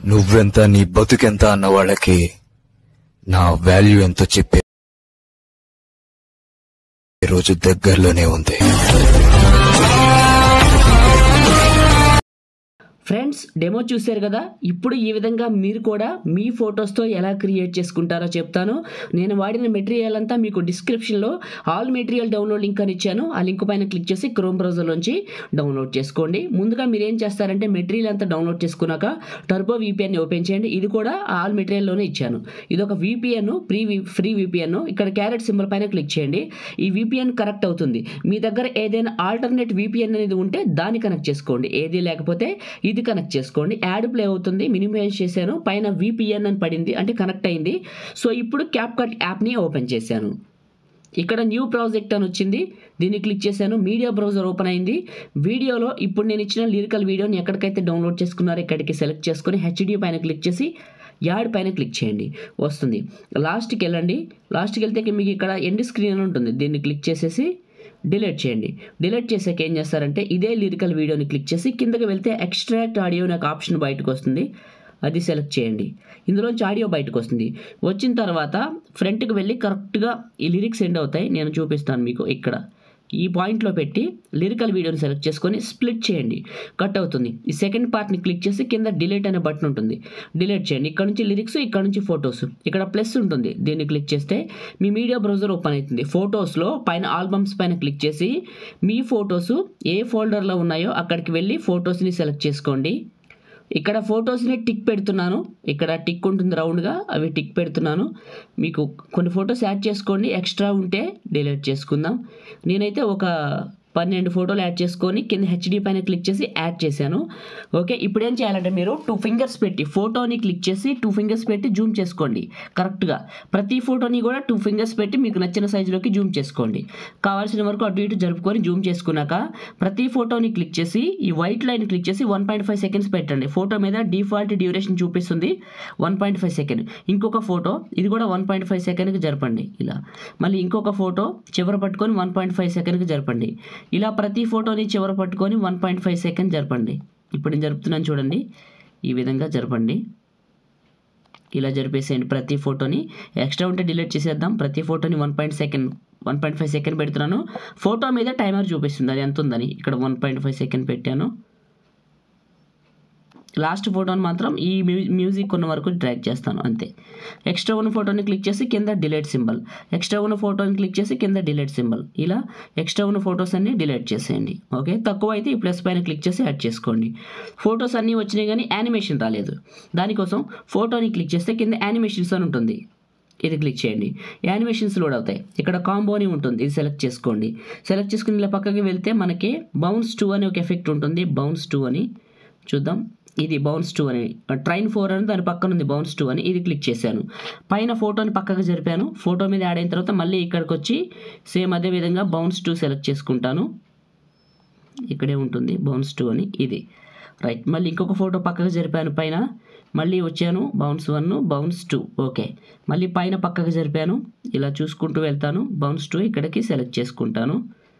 నువ్వెంత నీ బతుకెంత అన్న వాళ్ళకి నా వాల్యూ ఎంతో చెప్పే రోజు దగ్గరలోనే ఉంది ఫ్రెండ్స్ డెమో చూశారు కదా ఇప్పుడు ఈ విధంగా మీరు కూడా మీ ఫొటోస్తో ఎలా క్రియేట్ చేసుకుంటారో చెప్తాను నేను వాడిన మెటీరియల్ అంతా మీకు డిస్క్రిప్షన్లో ఆల్ మెటీరియల్ డౌన్లోడ్ లింక్ అని ఇచ్చాను ఆ లింక్ పైన క్లిక్ చేసి క్రోమ్ బ్రౌజర్లోంచి డౌన్లోడ్ చేసుకోండి ముందుగా మీరు ఏం చేస్తారంటే మెటీరియల్ అంతా డౌన్లోడ్ చేసుకున్నాక టర్బో విపిఎన్ ఓపెన్ చేయండి ఇది కూడా ఆల్ మెటీరియల్లోనే ఇచ్చాను ఇది ఒక విపిఎన్ ప్రీ ఫ్రీ విపిఎన్ ఇక్కడ క్యారెట్ సింబల్ పైన క్లిక్ చేయండి ఈ విపిఎన్ కనెక్ట్ అవుతుంది మీ దగ్గర ఏదైనా ఆల్టర్నేట్ విపిఎన్ అనేది ఉంటే దాన్ని కనెక్ట్ చేసుకోండి ఏది లేకపోతే ఇది కనెక్ట్ చేసుకోండి యాడ్ ప్లే అవుతుంది మినిమైజ్ చేశాను పైన విపిఎన్ అని పడింది అంటే కనెక్ట్ అయింది సో ఇప్పుడు క్యాప్ కట్ యాప్ని ఓపెన్ చేశాను ఇక్కడ న్యూ ప్రాజెక్ట్ అని వచ్చింది దీన్ని క్లిక్ చేశాను మీడియా బ్రౌజర్ ఓపెన్ అయింది వీడియోలో ఇప్పుడు నేను ఇచ్చిన లిరికల్ వీడియోని ఎక్కడికైతే డౌన్లోడ్ చేసుకున్నారో ఇక్కడికి సెలెక్ట్ చేసుకొని హెచ్డి పైన క్లిక్ చేసి యాడ్ పైన క్లిక్ చేయండి వస్తుంది లాస్ట్కి వెళ్ళండి లాస్ట్కి వెళ్తే మీకు ఇక్కడ ఎండ్ స్క్రీన్ అని ఉంటుంది దీన్ని క్లిక్ చేసేసి డిలీట్ చేయండి డిలీట్ చేసాక ఏం చేస్తారంటే ఇదే లిరికల్ వీడియోని క్లిక్ చేసి కిందకి వెళ్తే ఎక్స్ట్రాక్ట్ ఆడియో నాకు ఆప్షన్ బయటకు వస్తుంది అది సెలెక్ట్ చేయండి ఇందులోంచి ఆడియో బయటకు వస్తుంది వచ్చిన తర్వాత ఫ్రంట్కి వెళ్ళి కరెక్ట్గా ఈ లిరిక్స్ ఎండ్ అవుతాయి నేను చూపిస్తాను మీకు ఇక్కడ ఈ పాయింట్లో పెట్టి లిరికల్ వీడియోని సెలెక్ట్ చేసుకొని స్ప్లిట్ చేయండి కట్ అవుతుంది ఈ సెకండ్ పార్ట్ని క్లిక్ చేసి కింద డిలీట్ అనే బటన్ ఉంటుంది డిలీట్ చేయండి ఇక్కడ నుంచి లిరిక్స్ ఇక్కడ నుంచి ఫొటోస్ ఇక్కడ ప్లస్ ఉంటుంది దీన్ని క్లిక్ చేస్తే మీ మీడియా బ్రౌజర్ ఓపెన్ అవుతుంది ఫొటోస్లో పైన ఆల్బమ్స్ పైన క్లిక్ చేసి మీ ఫొటోస్ ఏ ఫోల్డర్లో ఉన్నాయో అక్కడికి వెళ్ళి ఫొటోస్ని సెలెక్ట్ చేసుకోండి ఇక్కడ ఫొటోస్ని టిక్ పెడుతున్నాను ఇక్కడ టిక్ ఉంటుంది రౌండ్గా అవి టిక్ పెడుతున్నాను మీకు కొన్ని ఫొటోస్ యాడ్ చేసుకోండి ఎక్స్ట్రా ఉంటే డిలీట్ చేసుకుందాం నేనైతే ఒక పన్నెండు ఫోటోలు యాడ్ చేసుకొని కింద హెచ్డి పైన క్లిక్ చేసి యాడ్ చేశాను ఓకే ఇప్పుడు ఏం చేయాలంటే మీరు టూ ఫింగర్స్ పెట్టి ఫోటోని క్లిక్ చేసి టూ ఫింగర్స్ పెట్టి జూమ్ చేసుకోండి కరెక్ట్గా ప్రతి ఫోటోని కూడా టూ ఫింగర్స్ పెట్టి మీకు నచ్చిన సైజులోకి జూమ్ చేసుకోండి కావాల్సిన వరకు అటు ఇటు జరుపుకొని జూమ్ చేసుకున్నాక ప్రతి ఫోటోని క్లిక్ చేసి ఈ వైట్ లైన్ క్లిక్ చేసి వన్ పాయింట్ ఫైవ్ సెకండ్స్ పెట్టండి ఫోటో మీద డిఫాల్ట్ డ్యూరేషన్ చూపిస్తుంది వన్ పాయింట్ ఫైవ్ సెకండ్ ఇంకొక ఫోటో ఇది కూడా వన్ పాయింట్ ఫైవ్ సెకండ్కి జరపండి ఇలా మళ్ళీ ఇంకొక ఫోటో చివర పట్టుకొని వన్ పాయింట్ ఫైవ్ సెకండ్కి జరపండి ఇలా ప్రతి ఫోటోని చివర పట్టుకొని వన్ పాయింట్ ఫైవ్ సెకండ్ జరపండి ఇప్పుడు నేను జరుపుతున్నాను చూడండి ఈ విధంగా జరపండి ఇలా జరిపేసేయండి ప్రతి ఫోటోని ఎక్స్ట్రా ఉంటే డిలీట్ చేసేద్దాం ప్రతి ఫోటోని one point second one point five second పెడుతున్నాను ఫోటో మీద టైమర్ చూపిస్తుంది అది ఎంత ఉందని ఇక్కడ వన్ పాయింట్ ఫైవ్ సెకండ్ పెట్టాను లాస్ట్ ఫోటోని మాత్రం ఈ మ్యూ- మ్యూజిక్ ఉన్న వరకు డ్రాగ్ చేస్తాను అంతే ఎక్స్ట్రా ఉన్న ఫోటోని క్లిక్ చేసి కింద డిలీట్ సింబల్ ఎక్స్ట్రా ఉన్న ఫోటోని క్లిక్ చేసి కింద డిలీట్ సింబల్ ఇలా ఎక్స్ట్రా ఉన్న ఫొటోస్ అన్ని డిలీట్ చేసేయండి ఓకే తక్కువ అయితే ఈ ప్లస్ పైన క్లిక్ చేసి యాడ్ చేసుకోండి ఫొటోస్ అన్నీ వచ్చినాయి కానీ యానిమేషన్ రాలేదు దానికోసం ఫోటోని క్లిక్ చేస్తే కింద యానిమేషన్స్ అని ఉంటుంది ఇది క్లిక్ చేయండి యానిమేషన్స్ లోడ్ అవుతాయి ఇక్కడ కాంబోని ఉంటుంది ఇది సెలెక్ట్ చేసుకోండి సెలెక్ట్ చేసుకుని ఇలా పక్కకి వెళ్తే మనకి బౌన్స్ టూ అనే ఒక ఎఫెక్ట్ ఉంటుంది బౌన్స్ టూ అని చూద్దాం ఇది బౌన్స్ టూ అని ట్రైన్ ఫోర్ అని దాని పక్కన ఉంది బౌన్స్ టూ అని ఇది క్లిక్ చేశాను పైన ఫోటోని పక్కకు జరిపాను ఫోటో మీద యాడ్ అయిన తర్వాత మళ్ళీ ఇక్కడికి వచ్చి సేమ్ అదే విధంగా బౌన్స్ టూ సెలెక్ట్ చేసుకుంటాను ఇక్కడే ఉంటుంది బౌన్స్ టూ అని ఇది రైట్ మళ్ళీ ఇంకొక ఫోటో పక్కకు జరిపాను పైన మళ్ళీ వచ్చాను bounce one bounce two okay మళ్ళీ పైన పక్కకు జరిపాను ఇలా చూసుకుంటూ వెళ్తాను బౌన్స్ టూ ఇక్కడికి సెలెక్ట్ చేసుకుంటాను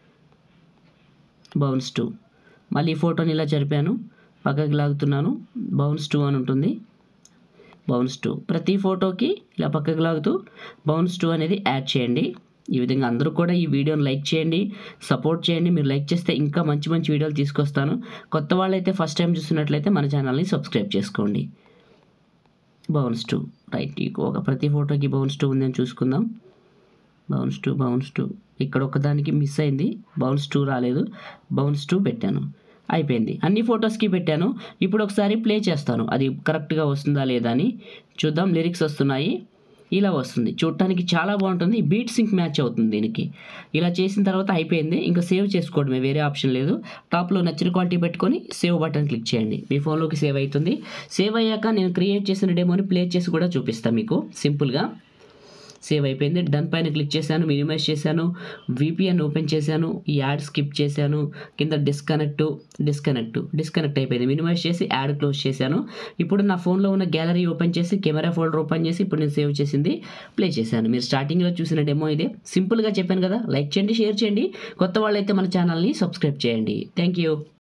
బౌన్స్ టూ మళ్ళీ ఈ ఫోటోని ఇలా జరిపాను పక్కకి లాగుతున్నాను బౌన్స్ టూ అని ఉంటుంది బౌన్స్ టూ ప్రతి ఫోటోకి ఇలా పక్కకి లాగుతూ బౌన్స్ టూ అనేది యాడ్ చేయండి ఈ విధంగా అందరూ కూడా ఈ వీడియోని లైక్ చేయండి సపోర్ట్ చేయండి మీరు లైక్ చేస్తే ఇంకా మంచి మంచి వీడియోలు తీసుకొస్తాను కొత్త వాళ్ళైతే ఫస్ట్ టైం చూస్తున్నట్లయితే మన ఛానల్ని సబ్స్క్రైబ్ చేసుకోండి బౌన్స్ టూ రైట్ ఒక ప్రతి ఫోటోకి బౌన్స్ టూ ఉందని చూసుకుందాం బౌన్స్ టూ బౌన్స్ టూ ఇక్కడ ఒకదానికి మిస్ అయింది బౌన్స్ టూ రాలేదు బౌన్స్ టూ పెట్టాను అయిపోయింది అన్ని ఫొటోస్కి పెట్టాను ఇప్పుడు ఒకసారి ప్లే చేస్తాను అది కరెక్ట్గా వస్తుందా లేదా అని చూద్దాం లిరిక్స్ వస్తున్నాయి ఇలా వస్తుంది చూడటానికి చాలా బాగుంటుంది బీట్ సింక్ మ్యాచ్ అవుతుంది దీనికి ఇలా చేసిన తర్వాత అయిపోయింది ఇంకా సేవ్ చేసుకోవడమే వేరే ఆప్షన్ లేదు టాప్లో నచ్చిన క్వాలిటీ పెట్టుకొని సేవ్ బటన్ క్లిక్ చేయండి మీ ఫోన్లోకి సేవ్ అవుతుంది సేవ్ అయ్యాక నేను క్రియేట్ చేసిన డెమోని ప్లే చేసి కూడా చూపిస్తాను మీకు సింపుల్గా సేవ్ అయిపోయింది డన్ పైన క్లిక్ చేశాను మినిమైజ్ చేశాను విపిఎన్ ఓపెన్ చేశాను ఈ యాడ్ స్కిప్ చేశాను కింద డిస్కనెక్ట్ డిస్కనెక్ట్ డిస్కనెక్ట్ అయిపోయింది మినిమైజ్ చేసి యాడ్ క్లోజ్ చేశాను ఇప్పుడు నా ఫోన్లో ఉన్న గ్యాలరీ ఓపెన్ చేసి కెమెరా ఫోల్డర్ ఓపెన్ చేసి ఇప్పుడు నేను సేవ్ చేసింది ప్లే చేశాను మీరు స్టార్టింగ్లో చూసిన డెమో ఇదే సింపుల్గా చెప్పాను కదా లైక్ చేయండి షేర్ చేయండి కొత్త వాళ్ళైతే మన ఛానల్ని సబ్స్క్రైబ్ చేయండి థ్యాంక్ యూ